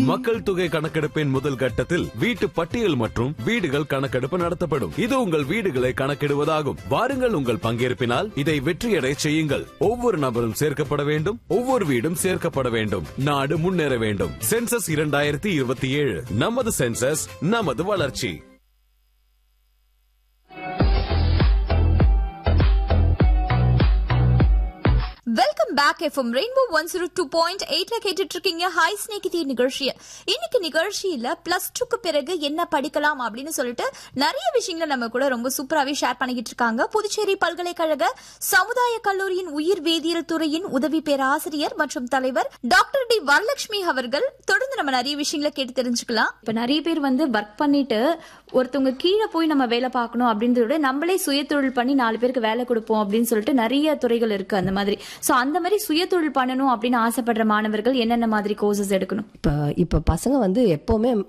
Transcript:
மக்கள் தொகை கணக்கெடுப்பின் முதல் கட்டத்தில் வீட்டு பட்டியல் மற்றும் வீடுகள் கணக்கெடுப்பு நடத்தப்படும் இது உங்கள் வீடுகளை கணக்கிடுவதாகும் வாருங்கள் உங்கள் பங்கேற்பினால் இதை வெற்றியடை செய்யுங்கள் ஒவ்வொரு நபரும் சேர்க்கப்பட வேண்டும் ஒவ்வொரு வீடும் சேர்க்கப்பட வேண்டும் நாடு முன்னேற வேண்டும் சென்சஸ் இரண்டாயிரத்தி இருபத்தி ஏழு நமது சென்சஸ் நமது வளர்ச்சி welcome back FM rainbow one zero two point எயிட்ல கேட்டுட்டு இருக்கீங்க ஹாய் ஸ்நேகிதி நிகழ்ச்சியை இன்னைக்கு நிகழ்ச்சியில பிளஸ் டூக்கு பிறகு என்ன படிக்கலாம் அப்படின்னு சொல்லிட்டு நிறைய விஷயங்களை நம்ம கூட ரொம்ப சூப்பராகவே ஷேர் பண்ணிக்கிட்டு இருக்காங்க புதுச்சேரி பல்கலைக்கழக சமுதாய கல்லூரியின் உயிர் வேதியியல் துறையின் உதவி பேராசிரியர் மற்றும் தலைவர் டாக்டர் டி வரலட்சுமி அவர்கள் தொடர்ந்து நம்ம நிறைய விஷயங்களை கேட்டு தெரிஞ்சுக்கலாம் இப்ப நிறைய பேர் வந்து ஒர்க் பண்ணிட்டு ஒருத்தவங்க கீழே போய் நம்ம வேலை பார்க்கணும் அப்படின்றத விட நம்மளே சுயதொழில் பண்ணி நாலு பேருக்கு வேலை கொடுப்போம் அப்படின்னு சொல்லிட்டு நிறைய துறைகள் இருக்கு அந்த மாதிரி சோ அந்த மாதிரி சுயதொழில் பண்ணணும் அப்படின்னு ஆசைப்படுற மாணவர்கள் என்னென்ன மாதிரி கோர்சஸ் எடுக்கணும் இப்போ இப்போ பசங்க வந்து எப்போவுமே